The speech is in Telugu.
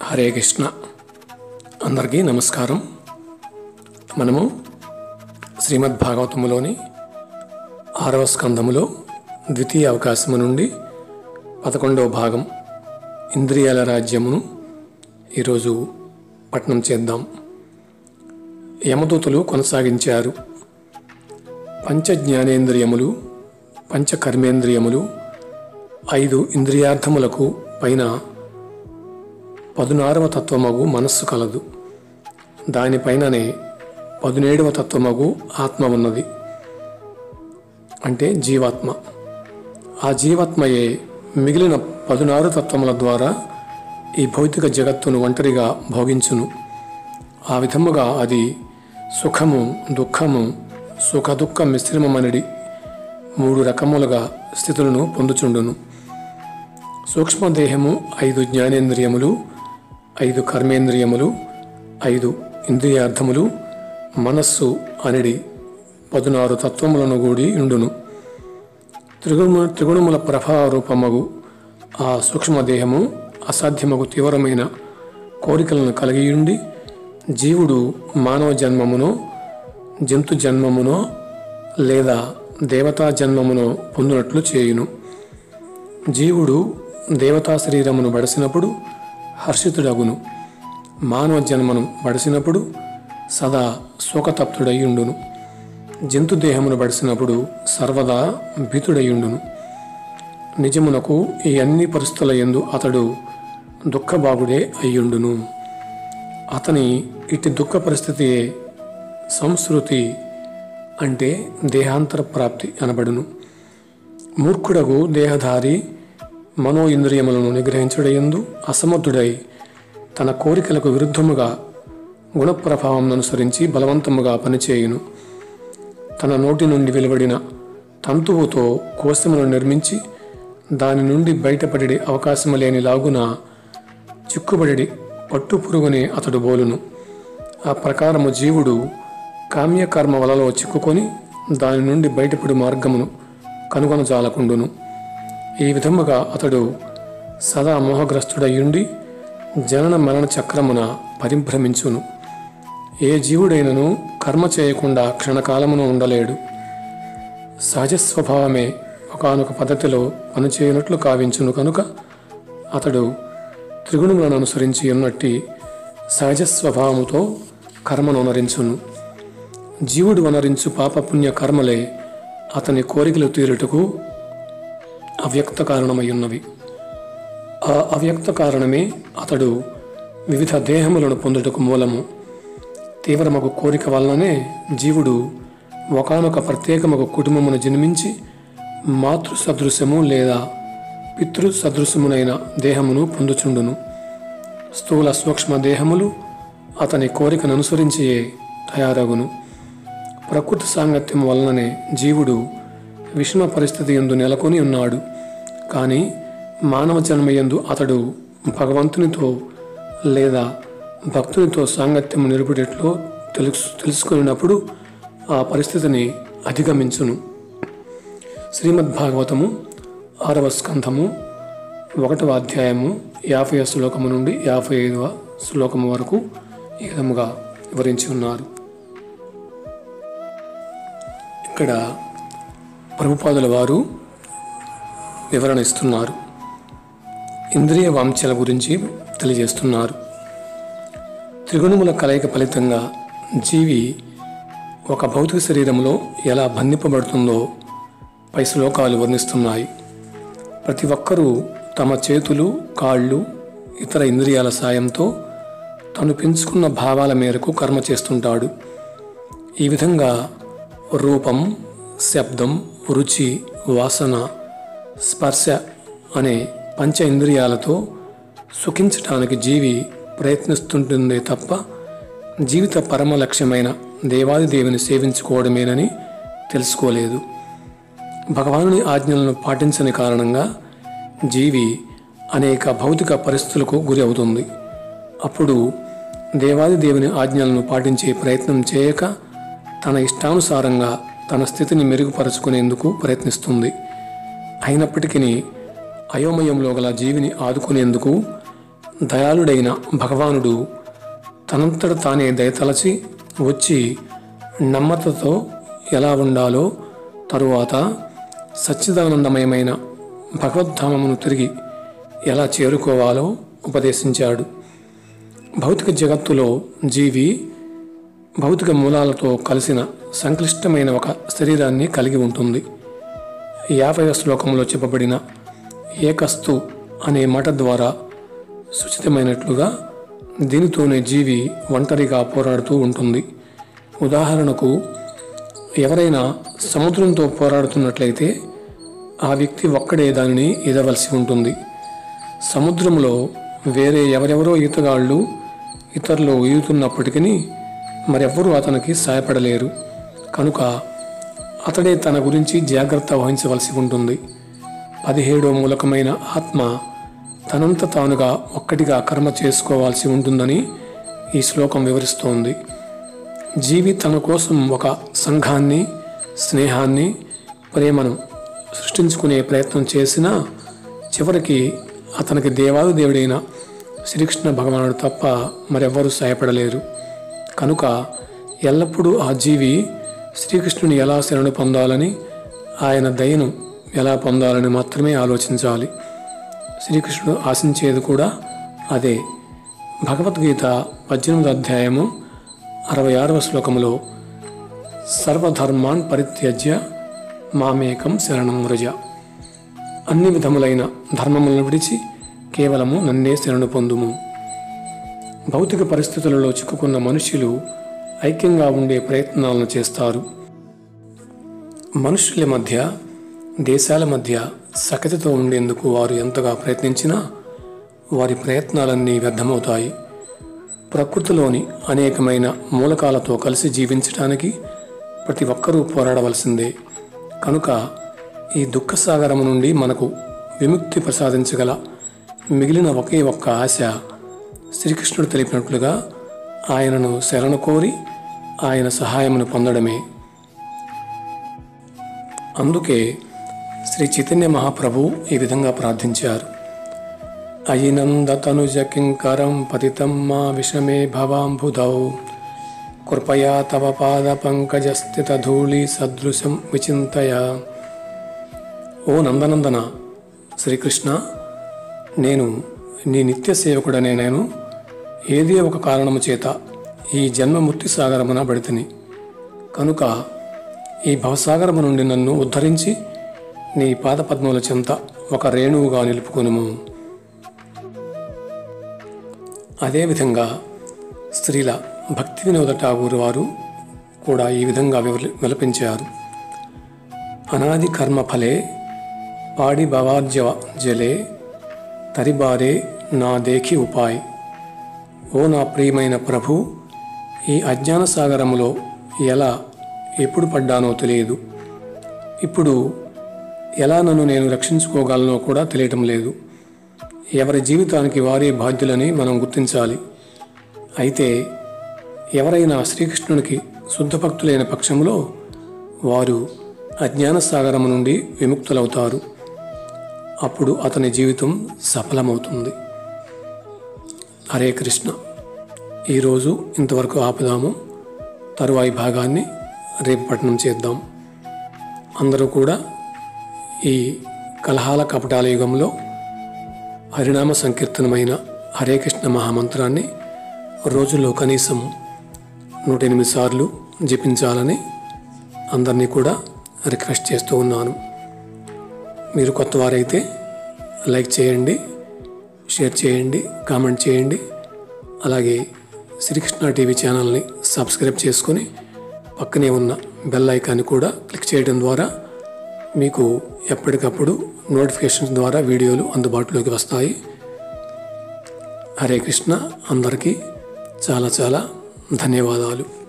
హరే కృష్ణ అందరికీ నమస్కారం మనము శ్రీమద్ భాగవతములోని ఆరవ స్కంధములో ద్వితీయ అవకాశము నుండి పదకొండవ భాగం ఇంద్రియాల రాజ్యమును ఈరోజు పఠనం చేద్దాం యమదూతలు కొనసాగించారు పంచ జ్ఞానేంద్రియములు పంచ కర్మేంద్రియములు ఐదు ఇంద్రియార్థములకు పైన పదునారవ తత్వమగు మనస్సు కలదు దానిపైననే పదునేడవ తత్వమగు ఆత్మ ఉన్నది అంటే జీవాత్మ ఆ జీవాత్మయే మిగిలిన పదునారు తత్వముల ద్వారా ఈ భౌతిక జగత్తును ఒంటరిగా భోగించును ఆ విధముగా అది సుఖము దుఃఖము సుఖ దుఃఖ మిశ్రమమనడి మూడు రకములుగా స్థితులను పొందుచుండును సూక్ష్మదేహము ఐదు జ్ఞానేంద్రియములు ఐదు కర్మేంద్రియములు ఐదు ఇంద్రియార్థములు మనస్సు అనిడి పదునారు తత్వములను కూడి ఉండును త్రిగుణ త్రిగుణముల ప్రభావ రూపమగు ఆ సూక్ష్మదేహము అసాధ్యమగు తీవ్రమైన కోరికలను కలిగి ఉండి జీవుడు మానవ జన్మమునో జంతు జన్మమునో లేదా దేవతా జన్మమునో పొందినట్లు చేయును జీవుడు దేవతా శరీరమును బడిసినప్పుడు హర్షితుడగును మానవ జన్మను బడిసినప్పుడు సదా శోకతప్తుడయ్యుండును జంతు దేహమును బడిసినప్పుడు సర్వదా భీతుడయ్యుండును నిజమునకు ఈ అన్ని పరిస్థితుల యందు అతడు దుఃఖభాగుడే అయ్యుండును అతని ఇట్టి దుఃఖ పరిస్థితియే సంస్కృతి అంటే దేహాంతర ప్రాప్తి అనబడును మూర్ఖుడగు దేహధారి మనో ఇంద్రియములను నిగ్రహించుడయందు అసమర్థుడై తన కోరికలకు విరుద్ధముగా గుణప్రభావం అనుసరించి బలవంతముగా పనిచేయును తన నోటి నుండి వెలువడిన తంతువుతో కోశమును నిర్మించి దాని నుండి బయటపడి అవకాశము లేని లాగున చిక్కుబడి పట్టు పురుగుని అతడు బోలును ఆ ప్రకారము జీవుడు కామ్యకర్మ వలలో చిక్కుకొని దాని నుండి బయటపడి మార్గమును కనుగొనజాలకుండును ఈ విధముగా అతడు సదా మోహగ్రస్తుడయ్యుండి జనన మరణ చక్రమున పరిభ్రమించును ఏ జీవుడైనను కర్మ చేయకుండా క్షణకాలమున ఉండలేడు సహజ స్వభావమే ఒకనొక పద్ధతిలో పనిచేయనట్లు కావించును కనుక అతడు త్రిగుణములను అనుసరించి ఉన్నట్టి సహజ స్వభావముతో కర్మను అనరించును జీవుడు అనరించు పాపపుణ్య కర్మలే అతని కోరికలు తీరుటకు అవ్యక్త కారణమై ఉన్నవి ఆ అవ్యక్త కారణమే అతడు వివిధ దేహములను పొందుటకు మూలము తీవ్రమగు కోరిక వలననే జీవుడు ఒకనొక ప్రత్యేకమగు కుటుంబమును జన్మించి మాతృ సదృశ్యము లేదా పితృ సదృశ్యమునైన దేహమును పొందుచుండును స్థూల సూక్ష్మ దేహములు అతని కోరికను అనుసరించియే తయారగును ప్రకృతి సాంగత్యం వలననే జీవుడు విషమ పరిస్థితి ఎందు నెలకొని ఉన్నాడు కానీ మానవ జన్మయందు అతడు భగవంతునితో లేదా భక్తునితో సాంగత్యం నిలుపుటట్లో తెలుసు తెలుసుకున్నప్పుడు ఆ పరిస్థితిని అధిగమించును శ్రీమద్భాగవతము ఆరవ స్కంధము ఒకటవ అధ్యాయము యాభై శ్లోకము నుండి యాభై ఐదవ శ్లోకము వరకు ఈ విధముగా వివరించి ఉన్నారు ఇక్కడ ప్రభుపాదుల వారు వివరణ ఇస్తున్నారు ఇంద్రియ వాంఛల గురించి తెలియజేస్తున్నారు త్రిగుణముల కలయిక ఫలితంగా జీవి ఒక భౌతిక శరీరంలో ఎలా బంధింపబడుతుందో పై శ్లోకాలు వర్ణిస్తున్నాయి ప్రతి ఒక్కరూ తమ చేతులు కాళ్ళు ఇతర ఇంద్రియాల సాయంతో తను పెంచుకున్న భావాల మేరకు కర్మ చేస్తుంటాడు ఈ విధంగా రూపం శబ్దం రుచి వాసన స్పర్శ అనే పంచ ఇంద్రియాలతో సుఖించటానికి జీవి ప్రయత్నిస్తుంటుందే తప్ప జీవిత పరమ లక్ష్యమైన దేవాది దేవుని సేవించుకోవడమేనని తెలుసుకోలేదు భగవానుని ఆజ్ఞలను పాటించని కారణంగా జీవి అనేక భౌతిక పరిస్థితులకు గురి అవుతుంది అప్పుడు దేవాది దేవుని ఆజ్ఞలను పాటించే ప్రయత్నం చేయక తన ఇష్టానుసారంగా తన స్థితిని మెరుగుపరుచుకునేందుకు ప్రయత్నిస్తుంది అయినప్పటికీ అయోమయంలో గల జీవిని ఆదుకునేందుకు దయాళుడైన భగవానుడు తనంతట తానే దయతలచి వచ్చి నమ్మతతో ఎలా ఉండాలో తరువాత సచ్చిదానందమయమైన భగవద్ధామమును తిరిగి ఎలా చేరుకోవాలో ఉపదేశించాడు భౌతిక జగత్తులో జీవి భౌతిక మూలాలతో కలిసిన సంక్లిష్టమైన ఒక శరీరాన్ని కలిగి ఉంటుంది యాభై శ్లోకంలో చెప్పబడిన ఏకస్తు అనే మాట ద్వారా సూచితమైనట్లుగా దీనితోనే జీవి ఒంటరిగా పోరాడుతూ ఉంటుంది ఉదాహరణకు ఎవరైనా సముద్రంతో పోరాడుతున్నట్లయితే ఆ వ్యక్తి ఒక్కడే దానిని ఎదవలసి ఉంటుంది సముద్రంలో వేరే ఎవరెవరో ఈతగాళ్ళు ఇతరులు ఈదుతున్నప్పటికీ మరెవ్వరూ అతనికి సాయపడలేరు కనుక అతడే తన గురించి జాగ్రత్త వహించవలసి ఉంటుంది పదిహేడో మూలకమైన ఆత్మ తనంత తానుగా ఒక్కటిగా కర్మ చేసుకోవాల్సి ఉంటుందని ఈ శ్లోకం వివరిస్తోంది జీవి తన కోసం ఒక సంఘాన్ని స్నేహాన్ని ప్రేమను సృష్టించుకునే ప్రయత్నం చేసినా చివరికి అతనికి దేవాది దేవుడైన శ్రీకృష్ణ భగవానుడు తప్ప మరెవ్వరూ సహాయపడలేరు కనుక ఎల్లప్పుడూ ఆ జీవి శ్రీకృష్ణుని ఎలా శరణు పొందాలని ఆయన దయను ఎలా పొందాలని మాత్రమే ఆలోచించాలి శ్రీకృష్ణుడు ఆశించేది కూడా అదే భగవద్గీత పద్దెనిమిది అధ్యాయము అరవై ఆరవ శ్లోకములో సర్వధర్మాన్ పరిత్యజ్య మామేకం శరణం వ్రజ అన్ని విధములైన ధర్మములను విడిచి కేవలము నన్నే శరణు పొందుము భౌతిక పరిస్థితులలో చిక్కుకున్న మనుష్యులు ఐక్యంగా ఉండే ప్రయత్నాలను చేస్తారు మనుషుల మధ్య దేశాల మధ్య సకతితో ఉండేందుకు వారు ఎంతగా ప్రయత్నించినా వారి ప్రయత్నాలన్నీ వ్యర్థమవుతాయి ప్రకృతిలోని అనేకమైన మూలకాలతో కలిసి జీవించడానికి ప్రతి ఒక్కరూ పోరాడవలసిందే కనుక ఈ దుఃఖసాగరము నుండి మనకు విముక్తి ప్రసాదించగల మిగిలిన ఒకే ఒక్క ఆశ శ్రీకృష్ణుడు తెలిపినట్లుగా ఆయనను శరణు కోరి ఆయన సహాయమును పొందడమే అందుకే శ్రీ చైతన్య మహాప్రభు ఈ విధంగా ప్రార్థించారు అయినందతనుజ కింకరం పతితం మా విషమే భవాంబుధౌ కృపయా తవ పాద పంకజ స్థిత ధూళి సదృశం విచింతయ ఓ నందనందన శ్రీకృష్ణ నేను నీ నిత్య సేవకుడనే నేను ఏదే ఒక కారణము చేత ఈ జన్మ మృత్యు సాగరమున బడితిని కనుక ఈ భవసాగరము నుండి నన్ను ఉద్ధరించి నీ పాదపద్మముల చెంత ఒక రేణువుగా నిలుపుకొనుము అదేవిధంగా స్త్రీల భక్తి వినోద ఠాగూర్ వారు కూడా ఈ విధంగా వివరి- విలపించారు అనాది కర్మ ఫలే పాడి భవార్జవ జలే తరిబారే నా దేఖి ఉపాయ్ ఓ నా ప్రియమైన ప్రభు ఈ అజ్ఞాన సాగరములో ఎలా ఎప్పుడు పడ్డానో తెలియదు ఇప్పుడు ఎలా నన్ను నేను రక్షించుకోగలనో కూడా తెలియటం లేదు ఎవరి జీవితానికి వారే బాధ్యులని మనం గుర్తించాలి అయితే ఎవరైనా శ్రీకృష్ణునికి శుద్ధ భక్తులైన పక్షంలో వారు అజ్ఞాన సాగరము నుండి విముక్తులవుతారు అప్పుడు అతని జీవితం సఫలమవుతుంది హరే కృష్ణ ఈరోజు ఇంతవరకు ఆపుదాము తరువాయి భాగాన్ని రేపు పఠనం చేద్దాం అందరూ కూడా ఈ కలహాల కపటాల యుగంలో హరినామ సంకీర్తనమైన హరే కృష్ణ మహామంత్రాన్ని రోజులో కనీసం నూట ఎనిమిది సార్లు జపించాలని అందరినీ కూడా రిక్వెస్ట్ చేస్తూ ఉన్నాను మీరు కొత్త వారైతే లైక్ చేయండి షేర్ చేయండి కామెంట్ చేయండి అలాగే శ్రీకృష్ణ టీవీ ఛానల్ని సబ్స్క్రైబ్ చేసుకొని పక్కనే ఉన్న బెల్ ఐకాన్ని కూడా క్లిక్ చేయడం ద్వారా మీకు ఎప్పటికప్పుడు నోటిఫికేషన్స్ ద్వారా వీడియోలు అందుబాటులోకి వస్తాయి హరే కృష్ణ అందరికీ చాలా చాలా ధన్యవాదాలు